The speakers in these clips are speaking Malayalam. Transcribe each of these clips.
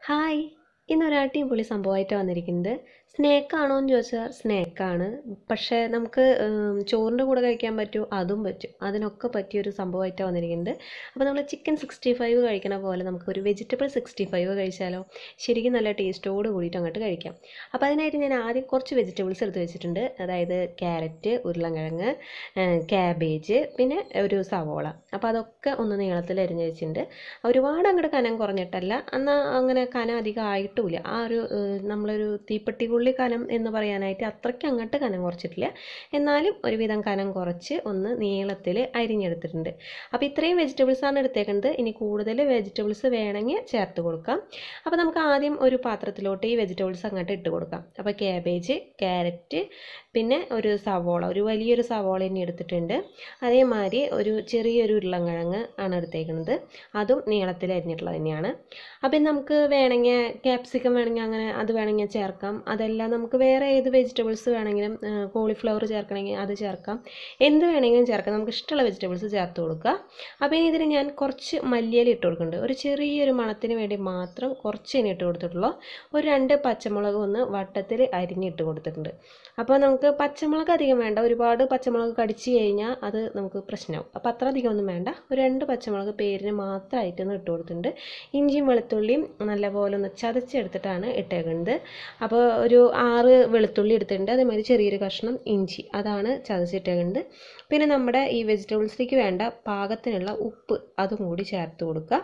ഹായ് ഇന്നൊരു അടിപൊളി സംഭവമായിട്ട് വന്നിരിക്കുന്നത് സ്നേക്കാണോ എന്ന് ചോദിച്ചാൽ സ്നേക്കാണ് പക്ഷേ നമുക്ക് ഉം, ചോറിൻ്റെ കൂടെ കഴിക്കാൻ പറ്റുമോ അതും പറ്റും അതിനൊക്കെ പറ്റിയൊരു സംഭവമായിട്ടാണ് വന്നിരിക്കുന്നത് അപ്പോൾ നമ്മൾ ചിക്കൻ സിക്സ്റ്റി ഫൈവ് കഴിക്കണ പോലെ നമുക്ക് ഒരു വെജിറ്റബിൾ സിക്സ്റ്റി ഫൈവ് കഴിച്ചാലോ ശരിക്കും നല്ല ടേസ്റ്റോട് കൂടിയിട്ട് അങ്ങോട്ട് കഴിക്കാം അപ്പോൾ അതിനായിട്ട് ഞാൻ ആദ്യം കുറച്ച് വെജിറ്റബിൾസ് എടുത്ത് വെച്ചിട്ടുണ്ട് അതായത് ക്യാരറ്റ് ഉരുളൻകിഴങ്ങ് ക്യാബേജ് പിന്നെ ഒരു സവോള അപ്പോൾ അതൊക്കെ ഒന്ന് നീളത്തിൽ അരിഞ്ഞ് വെച്ചിട്ടുണ്ട് ഒരുപാട് അങ്ങോട്ട് കനം കുറഞ്ഞിട്ടല്ല എന്നാൽ അങ്ങനെ കനം അധികം ആയിട്ടുമില്ല ആ ഒരു ഏഹ്, നമ്മളൊരു തീപ്പെട്ടിക്കുള്ളി കനം എന്ന് പറയാനായിട്ട് അത്രയ്ക്ക് അങ്ങോട്ട് കനം കുറച്ചിട്ടില്ല എന്നാലും ഒരുവിധം കനം കുറച്ച് ഒന്ന് നീളത്തിൽ അരിഞ്ഞെടുത്തിട്ടുണ്ട് അപ്പോൾ ഇത്രയും വെജിറ്റബിൾസ് ആണ് എടുത്തേക്കുന്നത് ഇനി കൂടുതൽ വെജിറ്റബിൾസ് വേണമെങ്കിൽ ചേർത്ത് കൊടുക്കാം അപ്പോൾ നമുക്ക് ആദ്യം ഒരു പാത്രത്തിലോട്ട് ഈ വെജിറ്റബിൾസ് അങ്ങോട്ട് ഇട്ട് കൊടുക്കാം അപ്പോൾ ക്യാബേജ് ക്യാരറ്റ് പിന്നെ ഒരു സവോള ഒരു വലിയൊരു സവോള തന്നെ എടുത്തിട്ടുണ്ട് അതേമാതിരി ഒരു ചെറിയൊരു ഉരുളൻകിഴങ്ങ് ആണ് എടുത്തേക്കുന്നത് അതും നീളത്തിൽ അരിഞ്ഞിട്ടുള്ളത് തന്നെയാണ് അപ്പം ഇനി നമുക്ക് വേണമെങ്കിൽ ക്യാപ്സിക്കം വേണമെങ്കിൽ അങ്ങനെ അത് വേണമെങ്കിൽ ചേർക്കാം അതല്ല നമുക്ക് വേറെ ഏത് വെജിറ്റബിൾസ് വേണമെങ്കിലും കോളിഫ്ലവർ ചേർക്കണമെങ്കിൽ അത് ചേർക്കാം എന്ത് വേണമെങ്കിലും ചേർക്കാം നമുക്ക് ഇഷ്ടമുള്ള വെജിറ്റബിൾസ് ചേർത്ത് കൊടുക്കുക അപ്പോൾ ഇനി ഇതിന് ഞാൻ കുറച്ച് മല്ലിയില ഇട്ട് കൊടുക്കുന്നുണ്ട് ഒരു ചെറിയൊരു മണത്തിന് വേണ്ടി മാത്രം കുറച്ച് ഇനി ഇട്ട് കൊടുത്തിട്ടുള്ളൂ ഒരു രണ്ട് പച്ചമുളക് ഒന്ന് വട്ടത്തിൽ അരിഞ്ഞിട്ട് കൊടുത്തിട്ടുണ്ട് അപ്പോൾ നമുക്ക് പച്ചമുളക് അധികം വേണ്ട ഒരുപാട് പച്ചമുളക് കടിച്ച് കഴിഞ്ഞാൽ അത് നമുക്ക് പ്രശ്നമാവും അപ്പോൾ അത്ര അധികം ഒന്നും വേണ്ട ഒരു രണ്ട് പച്ചമുളക് പേരിന് മാത്രമായിട്ട് ഒന്ന് ഇട്ട് കൊടുത്തിട്ടുണ്ട് ഇഞ്ചിയും വെളുത്തുള്ളിയും നല്ലപോലെ ഒന്ന് ചതച്ചെടുത്തിട്ടാണ് ഇട്ടേക്കുന്നത് അപ്പോൾ ഒരു ആറ് വെളുത്തുള്ളി എടുത്തിട്ടുണ്ട് അതേമാതിരി ചെറിയൊരു കഷ്ണം ഇഞ്ചി അതാണ് ചതച്ചിട്ടേക്കുന്നത് പിന്നെ നമ്മുടെ ഈ വെജിറ്റബിൾസിലേക്ക് വേണ്ട പാകത്തിനുള്ള ഉപ്പ് അതും കൂടി ചേർത്ത് കൊടുക്കുക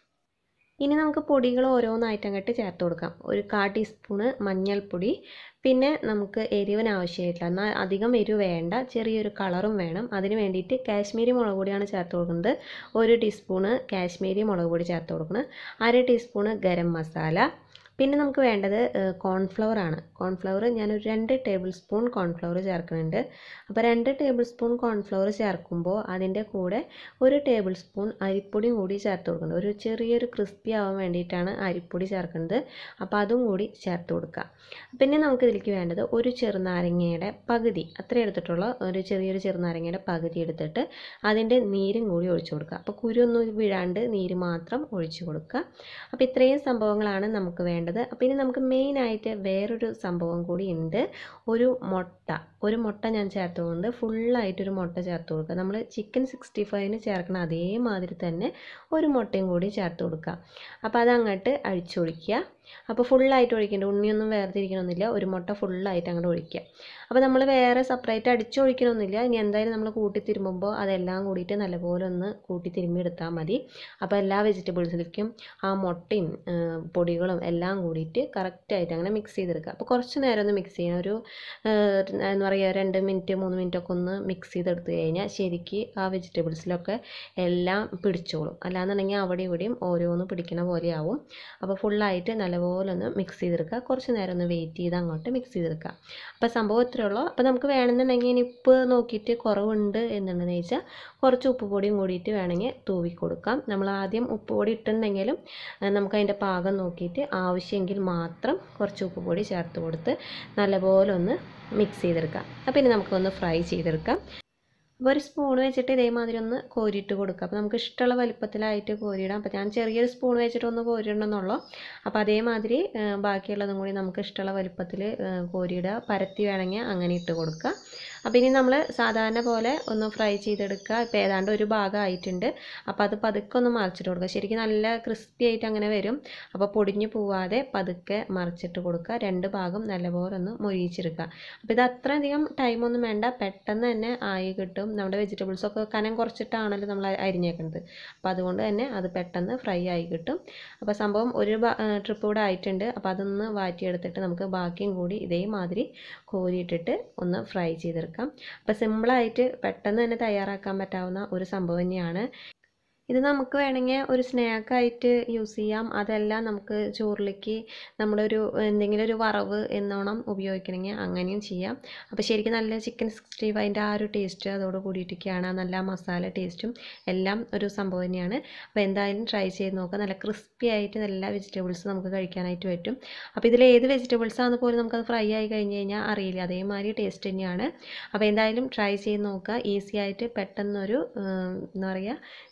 ഇനി നമുക്ക് പൊടികൾ ഓരോന്നായിട്ട് അങ്ങോട്ട് ചേർത്ത് കൊടുക്കാം ഒരു കാ ടീസ്പൂണ് മഞ്ഞൾപ്പൊടി പിന്നെ നമുക്ക് എരിവിന് ആവശ്യമായിട്ടില്ല എന്നാൽ അധികം എരിവ് വേണ്ട ചെറിയൊരു കളറും വേണം അതിന് വേണ്ടിയിട്ട് കാശ്മീരി മുളക് പൊടിയാണ് ചേർത്ത് കൊടുക്കുന്നത് ഒരു ടീസ്പൂണ് കാശ്മീരി മുളക് പൊടി ചേർത്ത് കൊടുക്കണം അര ടീസ്പൂണ് ഗരം മസാല പിന്നെ നമുക്ക് വേണ്ടത് കോൺഫ്ലവർ ആണ് കോൺഫ്ലവർ ഞാനൊരു രണ്ട് ടേബിൾ സ്പൂൺ കോൺഫ്ലവർ ചേർക്കുന്നുണ്ട് അപ്പോൾ രണ്ട് ടേബിൾ സ്പൂൺ കോൺഫ്ലവർ ചേർക്കുമ്പോൾ അതിൻ്റെ കൂടെ ഒരു ടേബിൾ സ്പൂൺ അരിപ്പൊടിയും കൂടി ചേർത്ത് കൊടുക്കുന്നത് ഒരു ചെറിയൊരു ക്രിസ്പി ആവാൻ വേണ്ടിയിട്ടാണ് അരിപ്പൊടി ചേർക്കുന്നത് അപ്പോൾ അതും കൂടി ചേർത്ത് കൊടുക്കുക പിന്നെ നമുക്ക് ഇതിലേക്ക് വേണ്ടത് ഒരു ചെറുനാരങ്ങയുടെ പകുതി അത്ര എടുത്തിട്ടുള്ള ഒരു ചെറിയൊരു ചെറുനാരങ്ങയുടെ പകുതി എടുത്തിട്ട് അതിൻ്റെ നീരും കൂടി ഒഴിച്ചു കൊടുക്കുക അപ്പോൾ കുരുവൊന്നും വീഴാണ്ട് നീര് മാത്രം ഒഴിച്ചു കൊടുക്കുക അപ്പോൾ ഇത്രയും സംഭവങ്ങളാണ് നമുക്ക് വേണ്ടത് അപ്പോൾ ഇനി നമുക്ക് മെയിനായിട്ട് വേറൊരു സംഭവം കൂടി ഉണ്ട് ഒരു മുട്ട ഒരു മുട്ട ഞാൻ ചേർത്തുകൊണ്ട് ഫുള്ളായിട്ടൊരു മുട്ട ചേർത്ത് കൊടുക്കുക നമ്മൾ ചിക്കൻ സിക്സ്റ്റി ഫൈവിന് ചേർക്കണ അതേമാതിരി തന്നെ ഒരു മുട്ടയും കൂടി ചേർത്ത് കൊടുക്കുക അപ്പോൾ അതങ്ങോട്ട് അഴിച്ചൊഴിക്കുക അപ്പോൾ ഫുള്ളായിട്ട് ഒഴിക്കേണ്ട ഉണ്ണിയൊന്നും വേർതിരിക്കണമെന്നില്ല ഒരു മുട്ട ഫുള്ളായിട്ട് അങ്ങോട്ട് ഒഴിക്കുക അപ്പോൾ നമ്മൾ വേറെ സെപ്പറേറ്റ് അടിച്ചൊഴിക്കണമെന്നില്ല ഇനി എന്തായാലും നമ്മൾ കൂട്ടി തിരുമ്പുമ്പോൾ അതെല്ലാം കൂടിയിട്ട് നല്ലപോലെ ഒന്ന് കൂട്ടി തിരുമ്മി എടുത്താൽ മതി അപ്പോൾ എല്ലാ വെജിറ്റബിൾസിലേക്കും ആ മുട്ടയും ആ, പൊടികളും എല്ലാം കൂടിയിട്ട് കറക്റ്റായിട്ട് അങ്ങനെ മിക്സ് ചെയ്തെടുക്കുക അപ്പോൾ കുറച്ച് നേരം ഒന്ന് മിക്സ് ചെയ്യണം ഒരു ആ, എന്താ പറയുക രണ്ട് മിനിറ്റ് മൂന്ന് മിനിറ്റ് ഒക്കെ ഒന്ന് മിക്സ് ചെയ്തെടുത്ത് കഴിഞ്ഞാൽ ശരിക്ക് ആ വെജിറ്റബിൾസിലൊക്കെ എല്ലാം പിടിച്ചോളും അല്ലാന്നുണ്ടെങ്കിൽ അവിടെ ഇവിടെയും ഓരോന്ന് പിടിക്കണ പോലെയാവും അപ്പോൾ ഫുള്ളായിട്ട് നല്ലപോലെ ഒന്ന് മിക്സ് ചെയ്തെടുക്കുക കുറച്ച് നേരം ഒന്ന് വെയിറ്റ് ചെയ്ത് അങ്ങോട്ട് മിക്സ് ചെയ്തെടുക്കുക അപ്പോൾ സംഭവം ഇത്രയേ ഉള്ളൂ അപ്പോൾ നമുക്ക് വേണമെന്നുണ്ടെങ്കിൽ ഇനി ഉപ്പ് നോക്കിയിട്ട് കുറവുണ്ട് എന്നുണ്ടെന്ന് വെച്ചാൽ കുറച്ച് ഉപ്പ് പൊടിയും കൂടിയിട്ട് വേണമെങ്കിൽ തൂവി കൊടുക്കാം നമ്മൾ ആദ്യം ഉപ്പ് പൊടി ഇട്ടിട്ടുണ്ടെങ്കിലും ആ, നമുക്ക് അതിൻ്റെ പാകം നോക്കിയിട്ട് ആവശ്യമെങ്കിൽ മാത്രം കുറച്ച് ഉപ്പ് പൊടി ചേർത്ത് കൊടുത്ത് നല്ലപോലെ ഒന്ന് മിക്സ് ചെയ്തെടുക്കാം അപ്പോൾ ഇനി നമുക്കൊന്ന് ഫ്രൈ ചെയ്തെടുക്കാം അപ്പോൾ ഒരു സ്പൂൺ വെച്ചിട്ട് ഇതേമാതിരി ഒന്ന് കോരിയിട്ട് കൊടുക്കുക അപ്പോൾ നമുക്ക് ഇഷ്ടമുള്ള വലിപ്പത്തിലായിട്ട് കോരിയിടാം അപ്പോൾ ഞാൻ ചെറിയൊരു സ്പൂൺ വെച്ചിട്ട് ഒന്ന് കോരിയിടണമെന്നുള്ളൂ അപ്പോൾ അതേമാതിരി ആ, ബാക്കിയുള്ളതും കൂടി നമുക്ക് ഇഷ്ടമുള്ള വലിപ്പത്തിൽ കോരിയിടുക പരത്തി വേണമെങ്കിൽ അങ്ങനെ ഇട്ട് കൊടുക്കുക അപ്പോൾ ഇനി നമ്മൾ സാധാരണ പോലെ ഒന്ന് ഫ്രൈ ചെയ്തെടുക്കുക ഇപ്പോൾ ഏതാണ്ട് ഒരു ഭാഗം ആയിട്ടുണ്ട് അപ്പോൾ അത് പതുക്കെ ഒന്ന് മറിച്ചിട്ട് കൊടുക്കുക ശരിക്കും നല്ല ക്രിസ്പി ആയിട്ട് അങ്ങനെ വരും അപ്പോൾ പൊടിഞ്ഞു പോവാതെ പതുക്കെ മറിച്ചിട്ട് കൊടുക്കുക രണ്ട് ഭാഗം നല്ലപോലെ ഒന്ന് മൊരിയിച്ചെടുക്കുക അപ്പോൾ ഇത് അത്രയധികം ടൈമൊന്നും വേണ്ട പെട്ടെന്ന് തന്നെ ആയി കിട്ടും നമ്മുടെ വെജിറ്റബിൾസ് ഒക്കെ കനം കുറച്ചിട്ടാണല്ലോ നമ്മൾ അരിഞ്ഞേക്കുന്നത് അപ്പോൾ അതുകൊണ്ട് തന്നെ അത് പെട്ടെന്ന് ഫ്രൈ ആയി കിട്ടും അപ്പോൾ സംഭവം ഒരു ട്രിപ്പ് കൂടെ ആയിട്ടുണ്ട് അപ്പോൾ അതൊന്ന് വാറ്റിയെടുത്തിട്ട് നമുക്ക് ബാക്കിയും കൂടി ഇതേമാതിരി കോരിയിട്ടിട്ട് ഒന്ന് ഫ്രൈ ചെയ്തെടുക്കാം അപ്പോൾ സിമ്പിളായിട്ട് പെട്ടെന്ന് തന്നെ തയ്യാറാക്കാൻ പറ്റാവുന്ന ഒരു സംഭവം തന്നെയാണ് ഇത് നമുക്ക് വേണമെങ്കിൽ ഒരു സ്നാക്കായിട്ട് യൂസ് ചെയ്യാം അതല്ല നമുക്ക് ചോറിലേക്ക് നമ്മളൊരു എന്തെങ്കിലും ഒരു വറവ് എന്നോണം ഉപയോഗിക്കണമെങ്കിൽ അങ്ങനെയും ചെയ്യാം അപ്പോൾ ശരിക്കും നല്ല ചിക്കൻ സിക്സ്റ്റി ഫൈവിൻ്റെ ആ ഒരു ടേസ്റ്റ് അതോട് കൂടിയിട്ടൊക്കെയാണ് ആ നല്ല മസാല ടേസ്റ്റും എല്ലാം ഒരു സംഭവം തന്നെയാണ് അപ്പോൾ എന്തായാലും ട്രൈ ചെയ്ത് നോക്കുക നല്ല ക്രിസ്പി ആയിട്ട് നല്ല വെജിറ്റബിൾസ് നമുക്ക് കഴിക്കാനായിട്ട് പറ്റും അപ്പോൾ ഇതിൽ ഏത് വെജിറ്റബിൾസ് ആണെന്ന് പോലും നമുക്കത് ഫ്രൈ ആയി കഴിഞ്ഞ് കഴിഞ്ഞാൽ അറിയില്ല അതേമാതിരി ടേസ്റ്റ് തന്നെയാണ് അപ്പോൾ എന്തായാലും ട്രൈ ചെയ്ത് നോക്കുക ഈസി ആയിട്ട് പെട്ടെന്നൊരു ഉം, എന്താ പറയുക വെജ്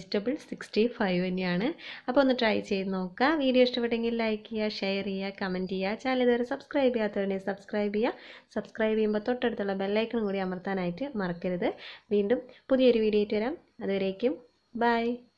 വെജിറ്റബിൾ സിക്സ്റ്റി ഫൈവ് തന്നെയാണ് അപ്പോൾ ഒന്ന് ട്രൈ ചെയ്ത് നോക്കുക വീഡിയോ ഇഷ്ടപ്പെട്ടെങ്കിൽ ലൈക്ക് ചെയ്യുക ഷെയർ ചെയ്യുക കമൻറ്റ് ചെയ്യുക ചാനൽ ഇതുവരെ സബ്സ്ക്രൈബ് ചെയ്യാത്തവരുണ്ടെങ്കിൽ സബ്സ്ക്രൈബ് ചെയ്യുക സബ്സ്ക്രൈബ് ചെയ്യുമ്പോൾ തൊട്ടടുത്തുള്ള ബെല്ലൈക്കൺ കൂടി അമർത്താനായിട്ട് മറക്കരുത് വീണ്ടും പുതിയൊരു വീഡിയോ ആയിട്ട് വരാം അതുവരേക്കും ബൈ